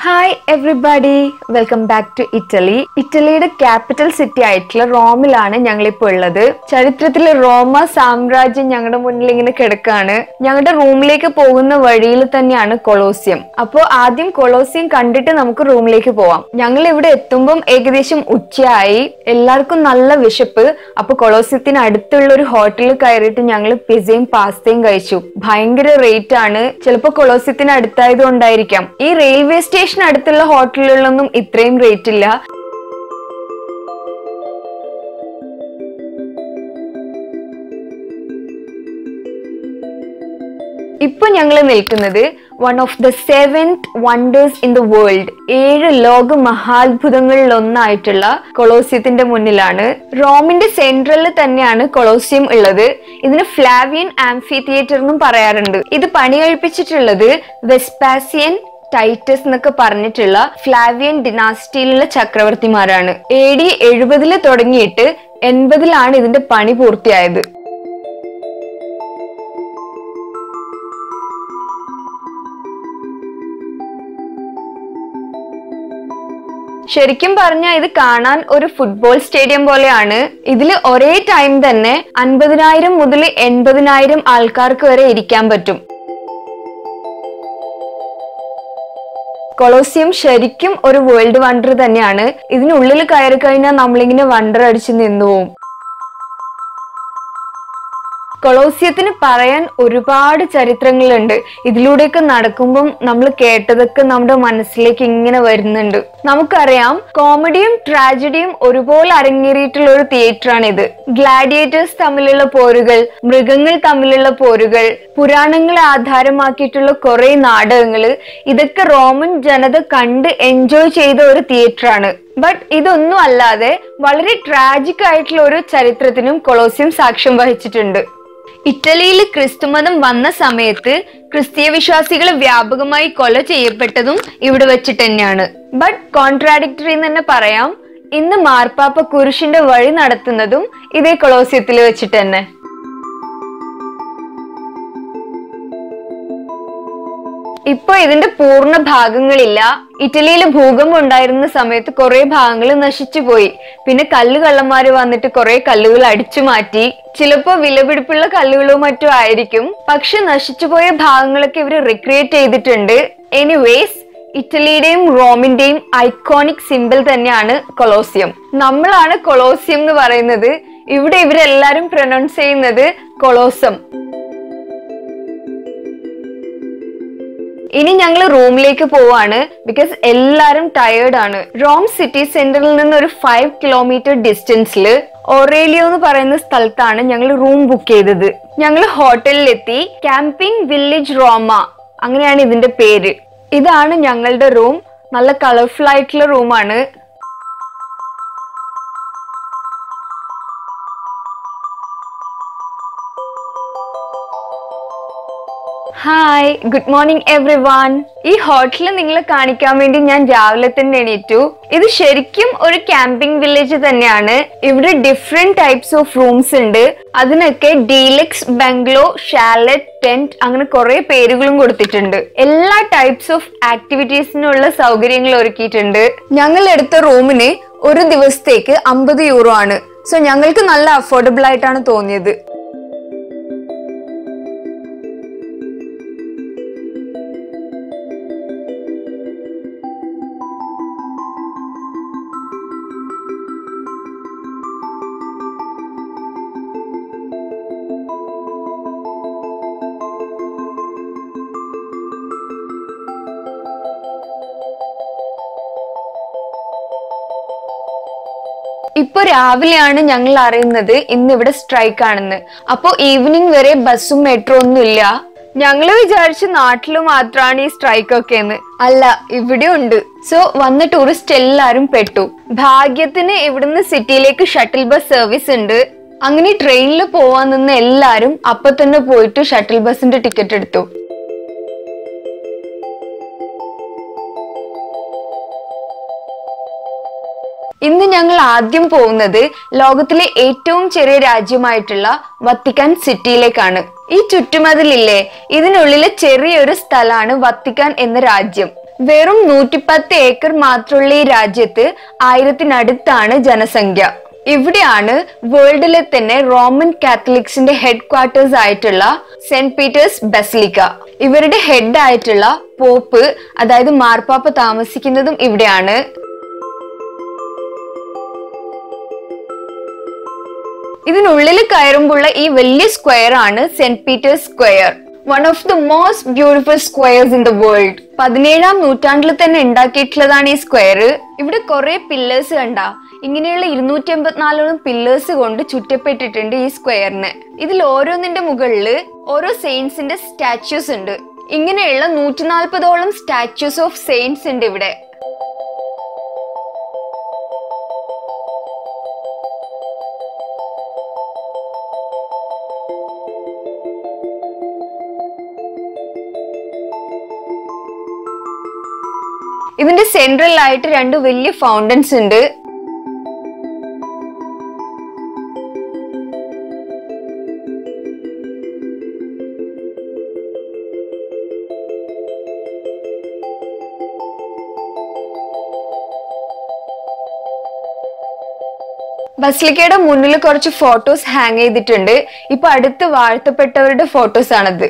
hi everybody welcome back to Italy ഇറ്റലിയുടെ capital city ആയിട്ടുള്ള റോമിലാണ് ഞങ്ങളിപ്പോൾ ഉള്ളത് ചരിത്രത്തിലെ റോമ സാമ്രാജ്യം ഞങ്ങളുടെ മുന്നിൽ ഇങ്ങനെ കിടക്കാണ് ഞങ്ങളുടെ റൂമിലേക്ക് പോകുന്ന വഴിയിൽ തന്നെയാണ് കൊളോസിയം അപ്പോൾ ആദ്യം കൊളോസിയം കണ്ടിട്ട് നമുക്ക് റൂമിലേക്ക് പോവാം ഞങ്ങൾ ഇവിടെ എത്തുമ്പം ഏകദേശം ഉച്ചയായി എല്ലാവർക്കും നല്ല വിശപ്പ് അപ്പൊ കൊളോസിയത്തിന് അടുത്തുള്ള ഒരു ഹോട്ടലിൽ കയറിയിട്ട് ഞങ്ങൾ പിസയും പാസ്തയും കഴിച്ചു ഭയങ്കര റേറ്റ് ആണ് ചിലപ്പോൾ കൊളോസിയത്തിന് അടുത്തായത് കൊണ്ടായിരിക്കാം ഈ റെയിൽവേ സ്റ്റേഷൻ അടുത്തുള്ള ഹോട്ടലുകളിലൊന്നും ഇത്രയും റേറ്റ് ഇല്ല ഇപ്പൊ ഞങ്ങൾ നിൽക്കുന്നത് one of the seventh wonders in the world ഏഴ് ലോക മഹാത്ഭുതങ്ങളിൽ ഒന്നായിട്ടുള്ള കൊളോസിയത്തിന്റെ മുന്നിലാണ് റോമിന്റെ സെൻട്രലിൽ തന്നെയാണ് കൊളോസിയം ഉള്ളത് ഇതിന് ഫ്ലാവിയൻ ആംഫി തിയേറ്റർ എന്നും പറയാറുണ്ട് ഇത് പണി കഴിപ്പിച്ചിട്ടുള്ളത് വെസ്പാസിയൻ ടൈറ്റസ് എന്നൊക്കെ പറഞ്ഞിട്ടുള്ള ഫ്ലാവിയൻ ഡിനാസ്റ്റിയിലുള്ള ചക്രവർത്തിമാരാണ് എ ഡി എഴുപതില് തുടങ്ങിയിട്ട് എൺപതിലാണ് ഇതിന്റെ പണി പൂർത്തിയായത് ശരിക്കും പറഞ്ഞാൽ ഇത് കാണാൻ ഒരു ഫുട്ബോൾ സ്റ്റേഡിയം പോലെയാണ് ഇതിൽ ഒരേ ടൈം തന്നെ അൻപതിനായിരം മുതൽ എൺപതിനായിരം ആൾക്കാർക്ക് വരെ ഇരിക്കാൻ പറ്റും കൊളോസിയം ശരിക്കും ഒരു വേൾഡ് വണ്ടർ തന്നെയാണ് ഇതിനുള്ളിൽ കയറി കഴിഞ്ഞാൽ നമ്മളിങ്ങനെ വണ്ടർ അടിച്ച് നിന്നു പോവും കൊളോസിയത്തിന് പറയാൻ ഒരുപാട് ചരിത്രങ്ങളുണ്ട് ഇതിലൂടെയൊക്കെ നടക്കുമ്പം നമ്മൾ കേട്ടതൊക്കെ നമ്മുടെ മനസ്സിലേക്ക് ഇങ്ങനെ വരുന്നുണ്ട് നമുക്കറിയാം കോമഡിയും ട്രാജഡിയും ഒരുപോലെ അരങ്ങേറിയിട്ടുള്ള ഒരു തിയേറ്ററാണ് ഇത് ഗ്ലാഡിയേറ്റേഴ്സ് തമ്മിലുള്ള പോരുകൾ മൃഗങ്ങൾ തമ്മിലുള്ള പോരുകൾ പുരാണങ്ങളെ ആധാരമാക്കിയിട്ടുള്ള കുറെ നാടകങ്ങൾ ഇതൊക്കെ റോമൻ ജനത കണ്ട് എൻജോയ് ചെയ്ത ഒരു തിയേറ്ററാണ് ബട്ട് ഇതൊന്നും അല്ലാതെ വളരെ ട്രാജിക് ആയിട്ടുള്ള ഒരു ചരിത്രത്തിനും കൊളോസിയം സാക്ഷ്യം വഹിച്ചിട്ടുണ്ട് ഇറ്റലിയിൽ ക്രിസ്തുമതം വന്ന സമയത്ത് ക്രിസ്തീയ വിശ്വാസികൾ വ്യാപകമായി കൊല ചെയ്യപ്പെട്ടതും ഇവിടെ വെച്ചിട്ട് തന്നെയാണ് ബട്ട് കോൺട്രാഡിക്ടറി എന്ന് തന്നെ പറയാം ഇന്ന് മാർപ്പാപ്പ കുരിശിന്റെ വഴി നടത്തുന്നതും ഇതേ കൊളോസിയത്തിൽ വെച്ചിട്ട് തന്നെ ഇപ്പൊ ഇതിന്റെ പൂർണ്ണ ഭാഗങ്ങളില്ല ഇറ്റലിയിൽ ഭൂകമ്പം ഉണ്ടായിരുന്ന സമയത്ത് കുറെ ഭാഗങ്ങൾ നശിച്ചു പോയി പിന്നെ കല്ല് കള്ളന്മാര് വന്നിട്ട് കുറെ കല്ലുകൾ അടിച്ചു മാറ്റി ചിലപ്പോ വിലപിടിപ്പുള്ള കല്ലുകളോ മറ്റോ ആയിരിക്കും പക്ഷെ നശിച്ചുപോയ ഭാഗങ്ങളൊക്കെ ഇവര് റിക്രിയേറ്റ് ചെയ്തിട്ടുണ്ട് എനിവേസ് ഇറ്റലിയുടെയും റോമിന്റെയും ഐക്കോണിക് സിമ്പിൾ തന്നെയാണ് കൊളോസിയം നമ്മളാണ് കൊളോസിയം എന്ന് പറയുന്നത് ഇവിടെ ഇവരെല്ലാരും പ്രൊനൗൺസ് ചെയ്യുന്നത് കൊളോസം ഇനി ഞങ്ങൾ റൂമിലേക്ക് പോവാണ് ബിക്കോസ് എല്ലാരും ടയേർഡ് ആണ് റോം സിറ്റി സെന്ററിൽ നിന്ന് ഒരു ഫൈവ് കിലോമീറ്റർ ഡിസ്റ്റൻസിൽ ഒറേലിയോ എന്ന് പറയുന്ന സ്ഥലത്താണ് ഞങ്ങൾ റൂം ബുക്ക് ചെയ്തത് ഞങ്ങൾ ഹോട്ടലിലെത്തി ക്യാമ്പിംഗ് വില്ലേജ് റോമ അങ്ങനെയാണ് ഇതിന്റെ പേര് ഇതാണ് ഞങ്ങളുടെ റൂം നല്ല കളർഫുൾ ആയിട്ടുള്ള റൂമാണ് hi good morning everyone ഈ ഹോട്ടൽ നിങ്ങളെ കാണിക്കാൻ വേണ്ടി ഞാൻ രാവിലെ തന്നെ എണീറ്റു ഇത് ശരിക്കും ഒരു ക്യാമ്പിംഗ് വില്ലേജ് തന്നെയാണ് ഇവിടെ ഡിഫറെന്റ് ടൈപ്സ് ഓഫ് റൂംസ് ഉണ്ട് അതിനൊക്കെ ഡീലക്സ് ബംഗ്ലോ ഷാലറ്റ് ടെന്റ് അങ്ങനെ കുറെ പേരുകളും കൊടുത്തിട്ടുണ്ട് എല്ലാ ടൈപ്സ് ഓഫ് ആക്ടിവിറ്റീസിനുള്ള സൗകര്യങ്ങൾ ഒരുക്കിയിട്ടുണ്ട് ഞങ്ങൾ എടുത്ത റൂമിന് ഒരു ദിവസത്തേക്ക് അമ്പത് യൂറോ ആണ് സോ ഞങ്ങൾക്ക് നല്ല അഫോർഡബിൾ ആയിട്ടാണ് തോന്നിയത് ഇപ്പൊ രാവിലെയാണ് ഞങ്ങൾ അറിയുന്നത് ഇന്ന് ഇവിടെ സ്ട്രൈക്ക് ആണെന്ന് അപ്പോ ഈവനിങ് വരെ ബസ്സും മെട്രോ ഒന്നും ഇല്ല ഞങ്ങള് വിചാരിച്ചു നാട്ടില് മാത്രമാണ് ഈ സ്ട്രൈക്ക് ഒക്കെ എന്ന് അല്ല ഇവിടെ ഉണ്ട് സോ വന്ന ടൂറിസ്റ്റ് എല്ലാരും പെട്ടു ഭാഗ്യത്തിന് ഇവിടുന്ന് സിറ്റിയിലേക്ക് ഷട്ടിൽ ബസ് സർവീസ് ഉണ്ട് അങ്ങനെ ട്രെയിനിൽ പോവാൻ നിന്ന് എല്ലാരും അപ്പൊ തന്നെ പോയിട്ട് ഷട്ടിൽ ബസിന്റെ ടിക്കറ്റ് എടുത്തു ഇന്ന് ഞങ്ങൾ ആദ്യം പോകുന്നത് ലോകത്തിലെ ഏറ്റവും ചെറിയ രാജ്യമായിട്ടുള്ള വത്തിക്കാൻ സിറ്റിയിലേക്കാണ് ഈ ചുറ്റുമതിലില്ലേ ഇതിനുള്ളിലെ ചെറിയൊരു സ്ഥലമാണ് വത്തിക്കാൻ എന്ന രാജ്യം വെറും നൂറ്റിപ്പത്ത് ഏക്കർ മാത്രമുള്ള ഈ രാജ്യത്ത് ആയിരത്തിനടുത്താണ് ജനസംഖ്യ ഇവിടെയാണ് വേൾഡിലെ തന്നെ റോമൻ കാത്തലിക്സിന്റെ ഹെഡ് ക്വാർട്ടേഴ്സ് ആയിട്ടുള്ള സെന്റ് പീറ്റേഴ്സ് ബസിലിക്ക ഇവരുടെ ഹെഡ് ആയിട്ടുള്ള പോപ്പ് അതായത് മാർപ്പാപ്പ താമസിക്കുന്നതും ഇവിടെയാണ് ഇതിനുള്ളിൽ കയറുമ്പോഴുള്ള ഈ വലിയ സ്ക്വയർ ആണ് saint Peter's square one of the most beautiful squares in the world പതിനേഴാം നൂറ്റാണ്ടിൽ തന്നെ ഉണ്ടാക്കിയിട്ടുള്ളതാണ് ഈ സ്ക്വയർ ഇവിടെ കുറെ പില്ലേഴ്സ് കണ്ട ഇങ്ങനെയുള്ള ഇരുന്നൂറ്റി എൺപത്തിനാലോളം പില്ലേഴ്സ് കൊണ്ട് ചുറ്റപ്പെട്ടിട്ടുണ്ട് ഈ സ്ക്വയറിന് ഇതിൽ ഓരോന്നിന്റെ മുകളിൽ ഓരോ സെയിൻസിന്റെ സ്റ്റാച്യൂസ് ഉണ്ട് ഇങ്ങനെയുള്ള നൂറ്റി നാൽപ്പതോളം സ്റ്റാച്യൂസ് ഓഫ് സെയിൻസ് ഉണ്ട് ഇവിടെ ഇതിന്റെ സെൻട്രൽ ആയിട്ട് രണ്ട് വലിയ ഫൗണ്ടൻസ് ഉണ്ട് ബസ്ലിക്കയുടെ മുന്നിൽ കുറച്ച് ഫോട്ടോസ് ഹാങ് ചെയ്തിട്ടുണ്ട് ഇപ്പൊ അടുത്ത് വാഴ്ത്തപ്പെട്ടവരുടെ ഫോട്ടോസ് ആണത്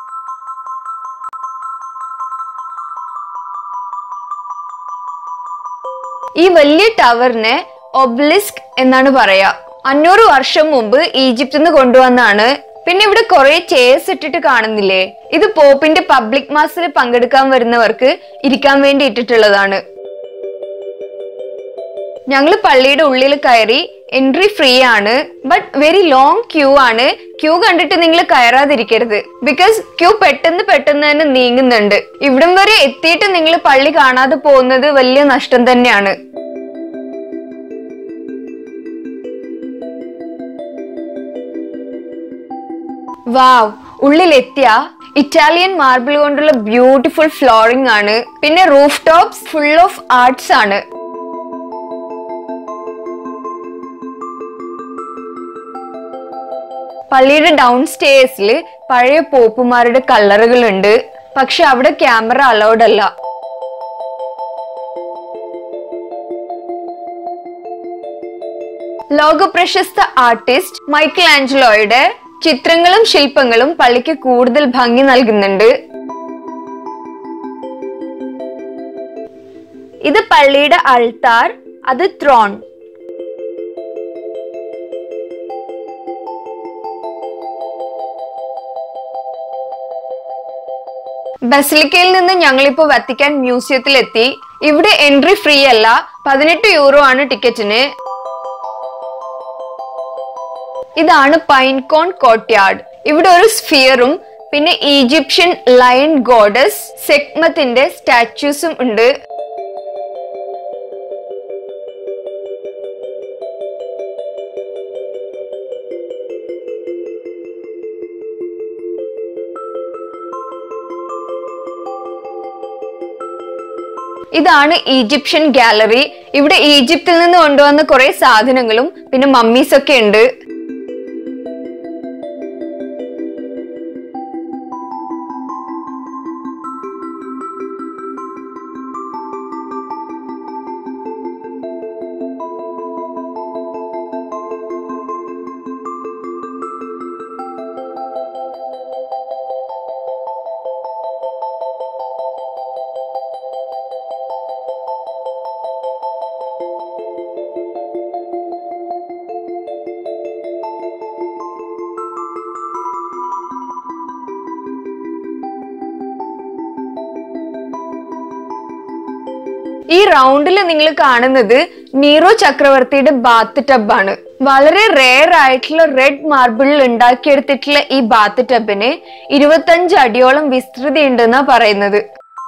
ഈ വലിയ ടവറിനെ ഒബ്ലിസ്ക് എന്നാണ് പറയാ അഞ്ഞൂറ് വർഷം മുമ്പ് ഈജിപ്തിൽ നിന്ന് കൊണ്ടുവന്നാണ് പിന്നെ ഇവിടെ കുറെ ചെയർസ് ഇട്ടിട്ട് കാണുന്നില്ലേ ഇത് പോപ്പിന്റെ പബ്ലിക് മാസിൽ പങ്കെടുക്കാൻ വരുന്നവർക്ക് ഇരിക്കാൻ വേണ്ടി ഇട്ടിട്ടുള്ളതാണ് ഞങ്ങൾ പള്ളിയുടെ ഉള്ളിൽ കയറി എൻട്രി ഫ്രീ ആണ് ബട്ട് വെരി ലോങ് ക്യൂ ആണ് ക്യൂ കണ്ടിട്ട് നിങ്ങൾ കയറാതിരിക്കരുത് ബിക്കോസ് ക്യൂ പെട്ടെന്ന് പെട്ടെന്ന് തന്നെ നീങ്ങുന്നുണ്ട് ഇവിടം വരെ എത്തിയിട്ട് നിങ്ങൾ പള്ളി കാണാതെ പോകുന്നത് വലിയ നഷ്ടം തന്നെയാണ് വാവ് ഉള്ളിലെത്തിയ ഇറ്റാലിയൻ മാർബിൾ കൊണ്ടുള്ള ബ്യൂട്ടിഫുൾ ഫ്ലോറിംഗ് ആണ് പിന്നെ roof tops full of arts ആണ് പള്ളിയുടെ ഡൗൺ സ്റ്റേഴ്സിൽ പഴയ പോപ്പുമാരുടെ കല്ലറുകൾ ഉണ്ട് പക്ഷെ അവിടെ ക്യാമറ അലൗഡ് അല്ല ലോകപ്രശസ്ത ആർട്ടിസ്റ്റ് മൈക്കിൾ ആഞ്ചലോയുടെ ചിത്രങ്ങളും ശില്പങ്ങളും പള്ളിക്ക് കൂടുതൽ ഭംഗി നൽകുന്നുണ്ട് ഇത് പള്ളിയുടെ അൾത്താർ അത് ത്രോൺ ബസിലിക്കയിൽ നിന്ന് ഞങ്ങളിപ്പോ വത്തിക്കാൻ മ്യൂസിയത്തിൽ എത്തി ഇവിടെ എൻട്രി ഫ്രീ അല്ല പതിനെട്ട് യൂറോ ആണ് ടിക്കറ്റിന് ഇതാണ് പൈൻകോൺ കോട്ട്യാർഡ് ഇവിടെ ഒരു സ്ഫിയറും പിന്നെ ഈജിപ്ഷ്യൻ ലയൺ ഗോഡസ് സെക്മത്തിന്റെ സ്റ്റാച്യൂസും ഉണ്ട് ഇതാണ് ഈജിപ്ഷ്യൻ ഗാലറി ഇവിടെ ഈജിപ്തിൽ നിന്ന് കൊണ്ടുവന്ന കുറെ സാധനങ്ങളും പിന്നെ മമ്മീസ് ഒക്കെ ഉണ്ട് ഈ റൗണ്ടിൽ നിങ്ങൾ കാണുന്നത് നീറോ ചക്രവർത്തിയുടെ ബാത്ത് ടബാണ് വളരെ റെയർ ആയിട്ടുള്ള റെഡ് മാർബിളിൽ ഉണ്ടാക്കിയെടുത്തിട്ടുള്ള ഈ ബാത്ത് ടബിന് ഇരുപത്തഞ്ച് അടിയോളം വിസ്തൃതി ഉണ്ടെന്നാ പറയുന്നത്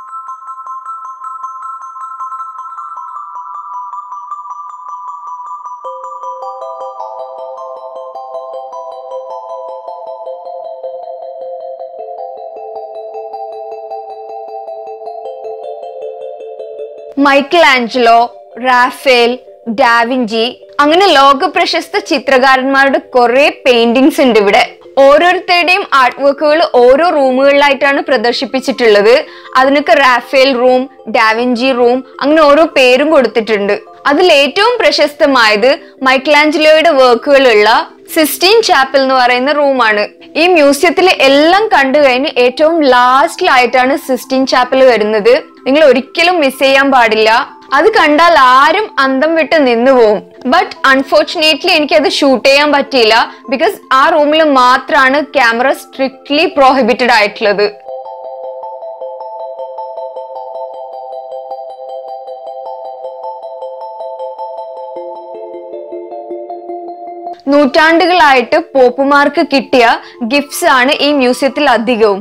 മൈക്കിൾ ആഞ്ചലോ റാഫേൽ ഡാവിഞ്ചി അങ്ങനെ ലോക പ്രശസ്ത ചിത്രകാരന്മാരുടെ കുറെ പെയിന്റിങ്സ് ഉണ്ട് ഇവിടെ ഓരോരുത്തരുടെയും ആർട്ട് വർക്കുകൾ ഓരോ റൂമുകളിലായിട്ടാണ് പ്രദർശിപ്പിച്ചിട്ടുള്ളത് അതിനൊക്കെ റാഫേൽ റൂം ഡാവിഞ്ചി റൂം അങ്ങനെ ഓരോ പേരും കൊടുത്തിട്ടുണ്ട് അതിൽ ഏറ്റവും പ്രശസ്തമായത് മൈക്കലാഞ്ചലോയുടെ വർക്കുകളുള്ള സിസ്റ്റീൻ ചാപ്പൽ എന്ന് പറയുന്ന റൂമാണ് ഈ മ്യൂസിയത്തിൽ എല്ലാം കണ്ടു കഴിഞ്ഞ് ഏറ്റവും ലാസ്റ്റിലായിട്ടാണ് സിസ്റ്റീൻ ചാപ്പൽ വരുന്നത് നിങ്ങൾ ഒരിക്കലും മിസ് ചെയ്യാൻ പാടില്ല അത് കണ്ടാൽ ആരും അന്തം വിട്ട് നിന്നു പോവും ബട്ട് അൺഫോർച്ചുനേറ്റ്ലി എനിക്ക് അത് ഷൂട്ട് ചെയ്യാൻ പറ്റിയില്ല ബിക്കോസ് ആ റൂമിൽ മാത്രമാണ് ക്യാമറ സ്ട്രിക്ട്ലി പ്രോഹിബിറ്റഡ് ആയിട്ടുള്ളത് നൂറ്റാണ്ടുകളായിട്ട് പോപ്പുമാർക്ക് കിട്ടിയ ഗിഫ്റ്റ്സ് ആണ് ഈ മ്യൂസിയത്തിൽ അധികവും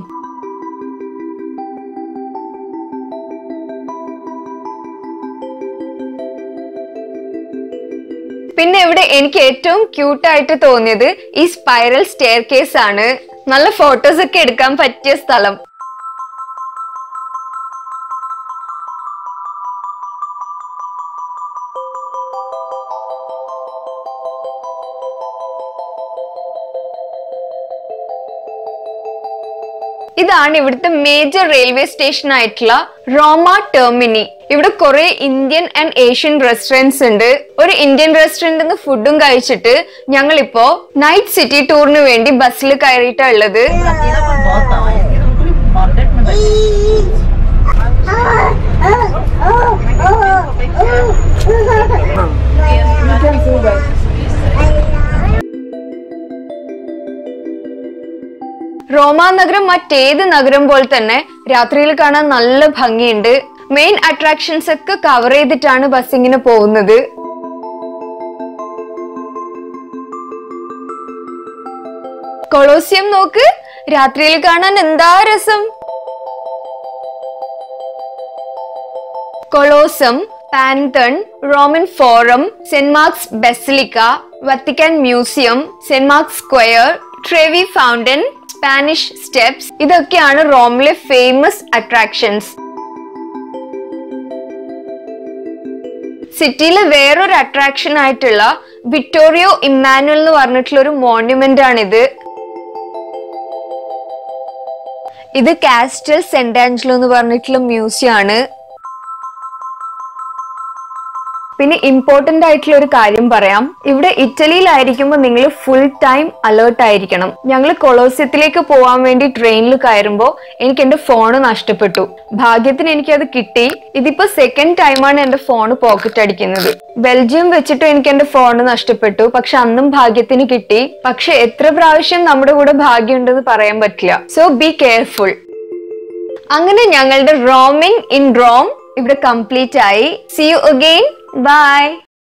പിന്നെ ഇവിടെ എനിക്ക് ഏറ്റവും ക്യൂട്ടായിട്ട് തോന്നിയത് ഈ സ്പൈറൽ സ്റ്റെയർ കേസ് ആണ് നല്ല ഫോട്ടോസ് ഒക്കെ എടുക്കാൻ പറ്റിയ സ്ഥലം ഇതാണ് ഇവിടുത്തെ മേജർ റെയിൽവേ സ്റ്റേഷൻ ആയിട്ടുള്ള റോമ ടെർമിനി ഇവിടെ കുറെ ഇന്ത്യൻ ആൻഡ് ഏഷ്യൻ റെസ്റ്റോറൻറ്റ്സ് ഉണ്ട് ഒരു ഇന്ത്യൻ റെസ്റ്റോറൻറ്റ് ഫുഡും കഴിച്ചിട്ട് ഞങ്ങളിപ്പോ നൈറ്റ് സിറ്റി ടൂറിന് വേണ്ടി ബസ്സിൽ കയറിയിട്ടാ ഉള്ളത് Tira con bota, vaya, que no market में बैठे റോമാ നഗരം മറ്റേത് നഗരം പോലെ തന്നെ രാത്രിയിൽ കാണാൻ നല്ല ഭംഗിയുണ്ട് മെയിൻ അട്രാക്ഷൻസ് ഒക്കെ കവർ ചെയ്തിട്ടാണ് ബസ് ഇങ്ങനെ പോകുന്നത് കൊളോസിയം നോക്ക് രാത്രിയിൽ കാണാൻ എന്താ രസം Colosseum Pantheon Roman forum saint Mark's basilica Vatican museum saint Mark's square Trevi fountain Spanish steps ഇതൊക്കെയാണ് റോമിലെ ഫേമസ് അട്രാക്ഷൻസ് സിറ്റിയിലെ വേറൊരു അട്രാക്ഷൻ ആയിട്ടുള്ള വിക്ടോറിയോ ഇമ്മാനുവൽ എന്ന് പറഞ്ഞിട്ടുള്ള ഒരു മോണ്യുമെന്റ് ആണിത് ഇത് കാസ്റ്റൽ സെന്റ് ആഞ്ചലോ എന്ന് പറഞ്ഞിട്ടുള്ള മ്യൂസിയം ആണ് പിന്നെ ഇമ്പോർട്ടന്റ് ആയിട്ടുള്ള ഒരു കാര്യം പറയാം ഇവിടെ ഇറ്റലിയിലായിരിക്കുമ്പോൾ നിങ്ങൾ ഫുൾ ടൈം അലേർട്ട് ആയിരിക്കണം ഞങ്ങൾ കൊളോസ്യത്തിലേക്ക് പോകാൻ വേണ്ടി ട്രെയിനിൽ കയറുമ്പോൾ എനിക്ക് എന്റെ ഫോണ് നഷ്ടപ്പെട്ടു ഭാഗ്യത്തിന് എനിക്കത് കിട്ടി ഇതിപ്പോ സെക്കൻഡ് ടൈമാണ് എന്റെ ഫോൺ പോക്കറ്റ് അടിക്കുന്നത് ബെൽജിയം വെച്ചിട്ട് എനിക്ക് എന്റെ ഫോൺ നഷ്ടപ്പെട്ടു പക്ഷെ അന്നും ഭാഗ്യത്തിന് കിട്ടി പക്ഷെ എത്ര പ്രാവശ്യം നമ്മുടെ കൂടെ ഭാഗ്യമുണ്ടെന്ന് പറയാൻ പറ്റില്ല സോ ബി കെയർഫുൾ അങ്ങനെ ഞങ്ങളുടെ റോമിംഗ് ഇൻ റോം ഇവിടെ കംപ്ലീറ്റ് ആയി സി യു അഗെയിൻ ബൈ